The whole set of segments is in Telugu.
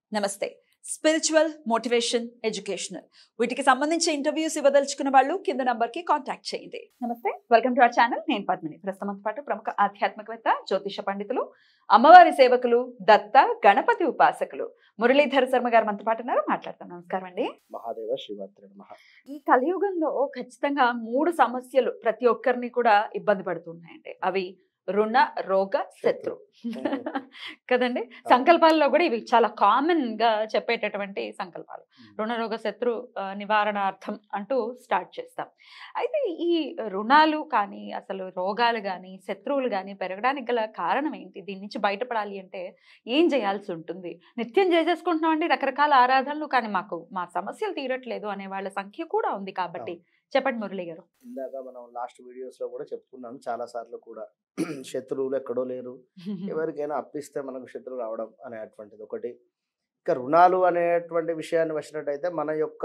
నమస్తే స్పిరిచువల్ మోటివేషన్ ఎడ్యుకేషనల్ వీటికి సంబంధించి ఇంటర్వ్యూస్ ఇవ్వదలుచుకున్న వాళ్ళు కింద నంబర్ కి కాంటాక్ట్ చేయండి నమస్తే వెల్కమ్ టు అవర్ ఛానల్ నేను పద్మిని ప్రస్తుతంతో పాటు ప్రముఖ ఆధ్యాత్మికవేత్త జ్యోతిష పండితులు అమ్మవారి సేవకులు దత్త గణపతి ఉపాసకులు మురళీధర శర్మ గారు మనతో పాటు ఉన్నారు మాట్లాడతాం నమస్కారం అండి మహాదేవ శ్రీమాత్రి నమః ఈ కలియుగంలో ఖచ్చితంగా మూడు సమస్యలు ప్రతి ఒక్కరిని కూడా ఇబ్బంది పడుతున్నాయండి అవి రుణ రోగ శత్రు కదండి సంకల్పాల్లో కూడా ఇవి చాలా కామన్ గా చెప్పేటటువంటి సంకల్పాలు రుణ రోగ శత్రు ఆ, నివారణార్థం అంటూ స్టార్ట్ చేస్తాం అయితే ఈ రుణాలు కానీ అసలు రోగాలు కానీ శత్రువులు కానీ పెరగడానికి గల కారణం ఏంటి దీని నుంచి బయటపడాలి అంటే ఏం చేయాల్సి ఉంటుంది నిత్యం చేసేసుకుంటున్నామండి రకరకాల ఆరాధనలు కానీ మాకు మా సమస్యలు తీరట్లేదు అనే వాళ్ళ సంఖ్య కూడా ఉంది కాబట్టి చెప్పండి మురళి గారు ఇందాక మనం లాస్ట్ వీడియోస్ లో కూడా చెప్పుకున్నాం చాలా సార్లు కూడా శత్రువులు ఎక్కడో లేరు ఎవరికైనా అప్పిస్తే మనకు శత్రువు రావడం అనేటువంటిది ఒకటి ఇక రుణాలు అనేటువంటి విషయాన్ని వచ్చినట్టయితే మన యొక్క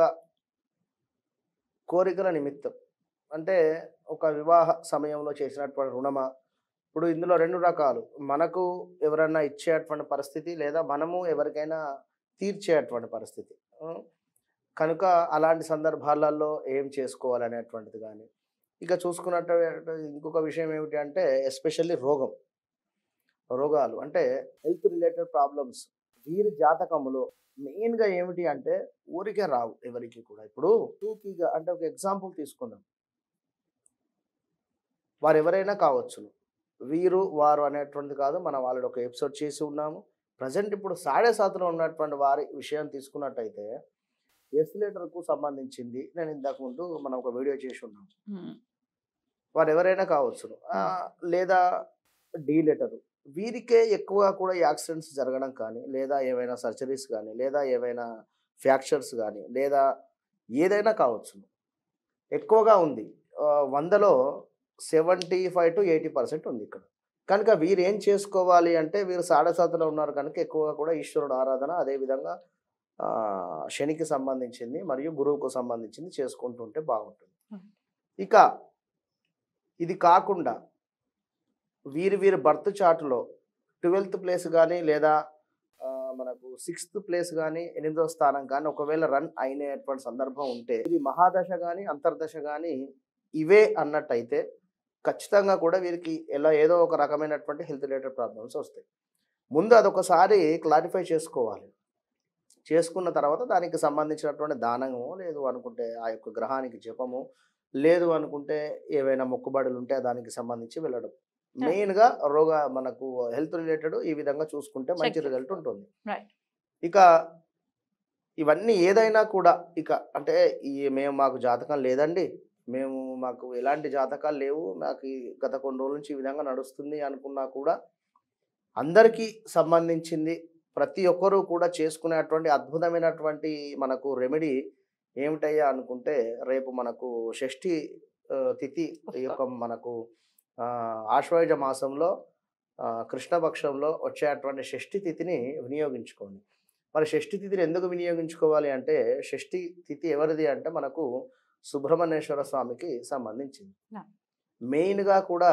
కోరికల నిమిత్తం అంటే ఒక వివాహ సమయంలో చేసినటువంటి రుణమా ఇప్పుడు ఇందులో రెండు రకాలు మనకు ఎవరైనా ఇచ్చేటువంటి పరిస్థితి లేదా మనము ఎవరికైనా తీర్చేటువంటి పరిస్థితి ఉం. కనుక అలాంటి సందర్భాలలో ఏం చేసుకోవాలనేటువంటిది కానీ ఇక చూసుకున్నట్టు ఇంకొక విషయం ఏమిటి అంటే ఎస్పెషల్లీ రోగం రోగాలు అంటే హెల్త్ రిలేటెడ్ ప్రాబ్లమ్స్ వీరి జాతకములో మెయిన్గా ఏమిటి అంటే ఊరికే రావు ఎవరికి కూడా ఇప్పుడు టూకీగా అంటే ఒక ఎగ్జాంపుల్ తీసుకుందాం వారు ఎవరైనా కావచ్చును వీరు వారు అనేటువంటిది కాదు మనం వాళ్ళని ఒక ఎపిసోడ్ చేసి ఉన్నాము ప్రజెంట్ ఇప్పుడు సాడే సాతులో ఉన్నటువంటి వారి విషయం తీసుకున్నట్టయితే ఎస్టిలేటర్కు సంబంధించింది నేను ఇంతకు ముందు మనం ఒక వీడియో చేసి ఉన్నాం వారు ఎవరైనా కావచ్చును ఆ, లేదా డీ లెటరు వీరికే ఎక్కువగా కూడా యాక్సిడెంట్స్ జరగడం కానీ లేదా ఏవైనా సర్జరీస్ కానీ లేదా ఏవైనా ఫ్రాక్చర్స్ కానీ లేదా ఏదైనా కావచ్చును ఎక్కువగా ఉంది ఆ, వందలో seventy five to eighty percent ఉంది ఇక్కడ కనుక వీరు ఏం చేసుకోవాలి అంటే వీరు సాడసాతలో ఉన్నారు కనుక ఎక్కువగా కూడా ఈశ్వరుడు ఆరాధన అదేవిధంగా ఆ, శనికి సంబంధించింది మరియు గురువుకు సంబంధించింది చేసుకుంటుంటే బాగుంటుంది Hmm. ఇక ఇది కాకుండా వీరి వీరి బర్త్ చార్ట్లో ట్వెల్త్ ప్లేస్ కానీ లేదా ఆ, మనకు సిక్స్త్ ప్లేస్ కానీ ఎనిమిదో స్థానం కానీ ఒకవేళ రన్ అయినటువంటి సందర్భం ఉంటే ఇది మహాదశ కానీ అంతర్దశ కానీ ఇవే అన్నట్టయితే ఖచ్చితంగా కూడా వీరికి ఎలా ఏదో ఒక రకమైనటువంటి హెల్త్ రిలేటెడ్ ప్రాబ్లమ్స్ వస్తాయి ముందు అదొకసారి క్లారిఫై చేసుకోవాలి చేసుకున్న తర్వాత దానికి సంబంధించినటువంటి దానము లేదు అనుకుంటే ఆ యొక్క గ్రహానికి జపము లేదు అనుకుంటే ఏవైనా మొక్కుబడులు ఉంటే దానికి సంబంధించి వెళ్ళడం మెయిన్గా రోగ మనకు హెల్త్ రిలేటెడ్ ఈ విధంగా చూసుకుంటే మంచి Check రిజల్ట్ ఉంటుంది Right. ఇక ఇవన్నీ ఏదైనా కూడా ఇక అంటే ఈ మేము మాకు జాతకం లేదండి మేము మాకు ఎలాంటి జాతకాలు లేవు నాకు ఈ గత కొన్ని రోజుల నుంచి ఈ విధంగా నడుస్తుంది అనుకున్నా కూడా అందరికీ సంబంధించింది ప్రతి ఒక్కరూ కూడా చేసుకునేటువంటి అద్భుతమైనటువంటి మనకు రెమెడీ ఏమిటయ్యా అనుకుంటే రేపు మనకు షష్ఠి ఆ, తిథి ఈ యొక్క మనకు ఆ, ఆశ్వయుజ మాసంలో ఆ, కృష్ణపక్షంలో వచ్చేటువంటి షష్ఠి తిథిని వినియోగించుకోండి మరి షష్ఠి తిథిని ఎందుకు వినియోగించుకోవాలి అంటే షష్ఠి తిథి ఎవరిది అంటే మనకు సుబ్రహ్మణ్యేశ్వర స్వామికి సంబంధించింది Yeah. మెయిన్గా కూడా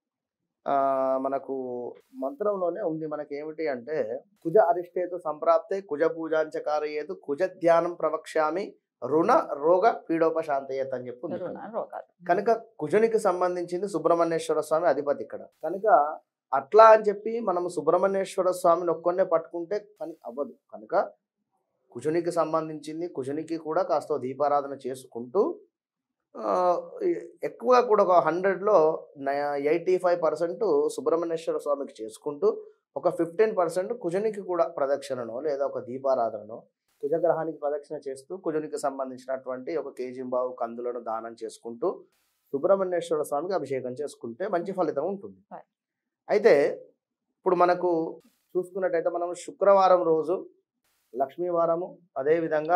ఆ, మనకు మంత్రంలోనే ఉంది మనకి ఏమిటి అంటే కుజ అరిష్టేతు సంప్రాప్తే కుజ పూజాంచకారయేతు కుజ ధ్యానం ప్రవక్ష్యామి రుణ రోగ పీడోపశాంతయేత్ అని చెప్పి ఉంది ఇక్కడ. రుణ రోగాలు కనుక కుజునికి సంబంధించింది సుబ్రహ్మణ్యేశ్వర స్వామి అధిపతి ఇక్కడ కనుక అట్లా అని చెప్పి మనం సుబ్రహ్మణ్యేశ్వర స్వామిని ఒక్కొన్నే పట్టుకుంటే పని అవ్వదు కనుక కుజునికి సంబంధించింది కుజునికి కూడా కాస్త దీపారాధన చేసుకుంటూ ఆ, ఎ- ఎక్కువగా కూడా ఒక హండ్రెడ్లో ఎయిటీ ఫైవ్ పర్సెంట్ సుబ్రహ్మణ్యేశ్వర స్వామికి చేసుకుంటూ ఒక ఫిఫ్టీన్ పర్సెంట్ కుజునికి కూడా ప్రదక్షిణనో లేదా ఒక దీపారాధననో కుజగ్రహానికి ప్రదక్షిణ చేస్తూ కుజునికి సంబంధించినటువంటి ఒక కేజీ బావు కందులను దానం చేసుకుంటూ సుబ్రహ్మణ్యేశ్వర స్వామికి అభిషేకం చేసుకుంటే మంచి ఫలితం ఉంటుంది Right. అయితే ఇప్పుడు మనకు చూసుకున్నట్టయితే మనం శుక్రవారం రోజు లక్ష్మీవారము అదేవిధంగా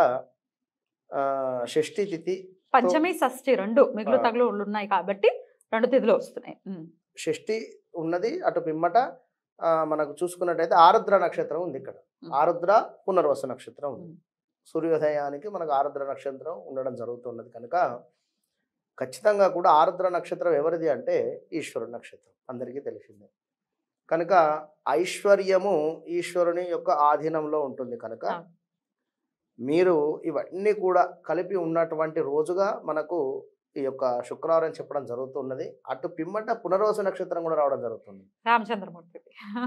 ఆ, షష్ఠి తిథి పంచమి షష్ఠి రెండు మిగులు ఆ. తగులు ఉన్నాయి కాబట్టి రెండు తిథులు వస్తున్నాయి ఉమ్. షష్ఠి ఉన్నది అటు పిమ్మట ఆ, మనకు చూసుకున్నట్టయితే ఆరుద్ర నక్షత్రం ఉంది ఇక్కడ Hmm. ఆరుద్ర పునర్వస నక్షత్రం ఉంది Hmm. సూర్యోదయానికి మనకు ఆరుద్ర నక్షత్రం ఉండడం జరుగుతున్నది కనుక ఖచ్చితంగా కూడా ఆరుద్ర నక్షత్రం ఎవరిది అంటే ఈశ్వరుడు నక్షత్రం అందరికీ తెలిసిందే కనుక ఐశ్వర్యము ఈశ్వరుని యొక్క ఆధీనంలో ఉంటుంది కనుక అవును. మీరు ఇవన్నీ కూడా కలిపి ఉన్నటువంటి రోజుగా మనకు ఈ యొక్క శుక్రవారం చెప్పడం జరుగుతున్నది అటు పిమ్మట పునర్వసు నక్షత్రం కూడా రావడం జరుగుతుంది రామచంద్రమూర్తి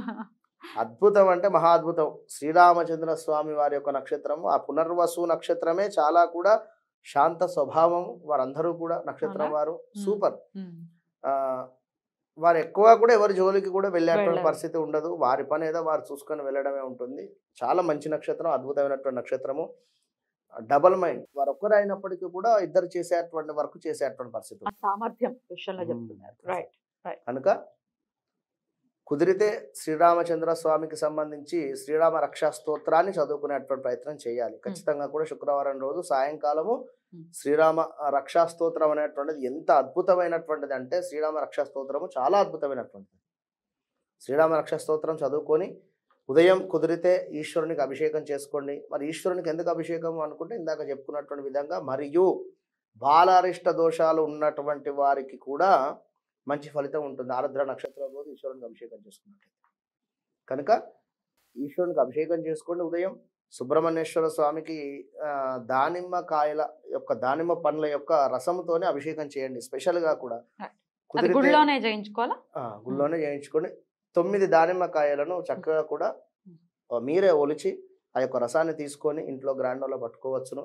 అద్భుతం అంటే మహా అద్భుతం శ్రీరామచంద్ర స్వామి వారి యొక్క నక్షత్రము ఆ పునర్వసు నక్షత్రమే చాలా కూడా శాంత స్వభావం వారందరూ కూడా నక్షత్రం అవునా? వారు సూపర్ ఉమ్. ఆ, వారు ఎక్కువ కూడా ఎవరి జోలికి కూడా వెళ్ళేటువంటి వెళ్ళరు. పరిస్థితి ఉండదు వారి పని ఏదో వారు చూసుకొని వెళ్ళడమే ఉంటుంది చాలా మంచి నక్షత్రం అద్భుతమైనటువంటి నక్షత్రము డబల్ మైండ్ వారు ఒక్కరు అయినప్పటికీ కూడా ఇద్దరు చేసేటువంటి వర్క్ చేసేటువంటి పరిస్థితి ఆ సామర్థ్యం విషయంలో ఉమ్. చెప్తున్నారు రైట్ కనుక కుదిరితే శ్రీరామచంద్ర స్వామికి సంబంధించి శ్రీరామ రక్షా స్తోత్రాన్ని చదువుకునేటువంటి ప్రయత్నం చేయాలి ఖచ్చితంగా కూడా శుక్రవారం రోజు సాయంకాలము Hmm. శ్రీరామ రక్షా స్తోత్రం అనేటువంటిది ఎంత అద్భుతమైనటువంటిది అంటే శ్రీరామ రక్షా స్తోత్రము చాలా అద్భుతమైనటువంటిది శ్రీరామ రక్షా స్తోత్రం చదువుకొని ఉదయం కుదిరితే ఈశ్వరునికి అభిషేకం చేసుకోండి మరి ఈశ్వరునికి ఎందుకు అభిషేకం అనుకుంటే ఇందాక చెప్పుకున్నటువంటి విధంగా మరియు బాలారిష్ట దోషాలు ఉన్నటువంటి వారికి కూడా మంచి ఫలితం ఉంటుంది ఆరుద్ర నక్షత్రం రోజు ఈశ్వరునికి అభిషేకం చేసుకున్నట్లయితే కనుక ఈశ్వరునికి అభిషేకం చేసుకోండి ఉదయం సుబ్రహ్మణ్యేశ్వర స్వామికి ఆ, దానిమ్మ కాయల యొక్క దానిమ్మ పండ్ల యొక్క రసంతోనే అభిషేకం చేయండి స్పెషల్గా కూడా అది కుదిరితే గుడిలోనే చేయించుకోవాలా ఆ, గుళ్ళోనే చేయించుకొని తొమ్మిది దానిమ్మ కాయలను చక్కగా కూడా ఆ, మీరే ఒలిచి ఆ యొక్క రసాన్ని తీసుకొని ఇంట్లో గ్రైండర్లో పట్టుకోవచ్చును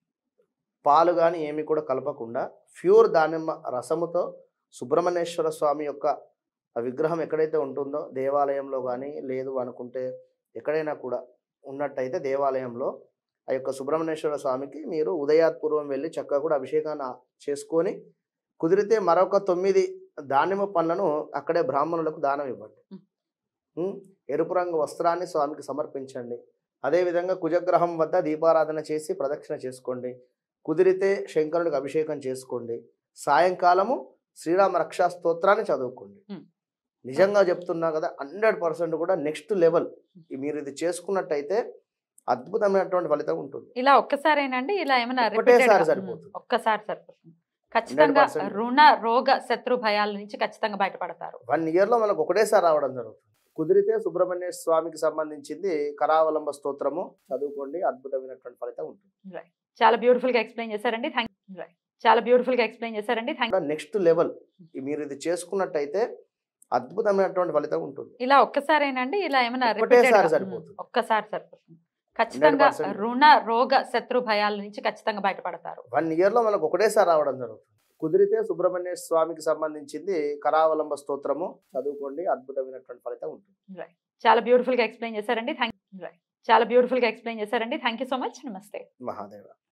పాలు కానీ ఏమి కూడా కలపకుండా ప్యూర్ దానిమ్మ రసముతో సుబ్రహ్మణ్యేశ్వర స్వామి యొక్క ఆ విగ్రహం ఎక్కడైతే ఉంటుందో దేవాలయంలో కానీ లేదు అనుకుంటే ఎక్కడైనా కూడా ఉన్నట్టయితే దేవాలయంలో ఆ యొక్క సుబ్రహ్మణ్యేశ్వర స్వామికి మీరు ఉదయాత్పూర్వం వెళ్ళి చక్కగా కూడా అభిషేకాన్ని ఆ- చేసుకొని కుదిరితే మరొక తొమ్మిది దానిమ్మ పండ్లను అక్కడే బ్రాహ్మణులకు దానం ఇవ్వండి ఉం? ఎరుపు రంగు వస్త్రాన్ని స్వామికి సమర్పించండి అదేవిధంగా కుజగ్రహం వద్ద దీపారాధన చేసి ప్రదక్షిణ చేసుకోండి కుదిరితే శంకరునికి అభిషేకం చేసుకోండి సాయంకాలము శ్రీరామ రక్షా స్తోత్రాన్ని చదువుకోండి ఉం. నిజంగా చెప్తున్నా కదా హండ్రెడ్ పర్సెంట్ కూడా నెక్స్ట్ లెవెల్ మీరు ఇది చేసుకున్నట్టయితే అద్భుతమైనటువంటి ఫలితం ఉంటుంది ఇలా ఒక్కసారేనండి ఇలా ఏమైనా ఒక్కటేసారి repeated గా? సరిపోతుంది. ఉమ్, ఒక్కసారి సరిపోతుంది ఖచ్చితంగా 100% రుణ రోగ శత్రు భయాల నుంచి ఖచ్చితంగా బయటపడతారు వన్ ఇయర్లో మనకు ఒకటేసారి రావడం జరుగుతుంది కుదిరితే సుబ్రహ్మణ్య స్వామికి సంబంధించింది కరావలంబ స్తోత్రము చదువుకోండి అద్భుతమైనటువంటి ఫలితం ఉంటుంది చాలా బ్యూటిఫుల్ గా ఎక్స్ప్లెయిన్ చేశారండి థ్యాంక్ చాలా బ్యూటిఫుల్ గా ఎక్స్ప్లెయిన్ చేశారండి థ్యాంక్ నెక్స్ట్ లెవెల్ మీరు ఇది చేసుకున్నట్టయితే అద్భుతమైనటువంటి ఫలితం ఉంటుంది ఇలా ఒక్కసారేనండి ఇలా ఏమైనా ఒక్కటేసారి repeated గా? సరిపోతుంది. ఉమ్, ఒక్కసారి సరిపోతుంది ఖచ్చితంగా 100% రుణ రోగ శత్రు భయాల నుంచి ఖచ్చితంగా బయటపడతారు వన్ ఇయర్లో మనకు ఒకటేసారి రావడం జరుగుతుంది కుదిరితే సుబ్రహ్మణ్య స్వామికి సంబంధించింది కరావలంబ స్తోత్రము చదువుకోండి అద్భుతమైనటువంటి ఫలితం ఉంటుంది చాలా బ్యూటిఫుల్ గా ఎక్స్ప్లెయిన్ చేశారండి థ్యాంక్ చాలా బ్యూటిఫుల్ గా ఎక్స్ప్లెయిన్ చేశారండి థ్యాంక్ యూ సో మచ్ నమస్తే మహాదేవ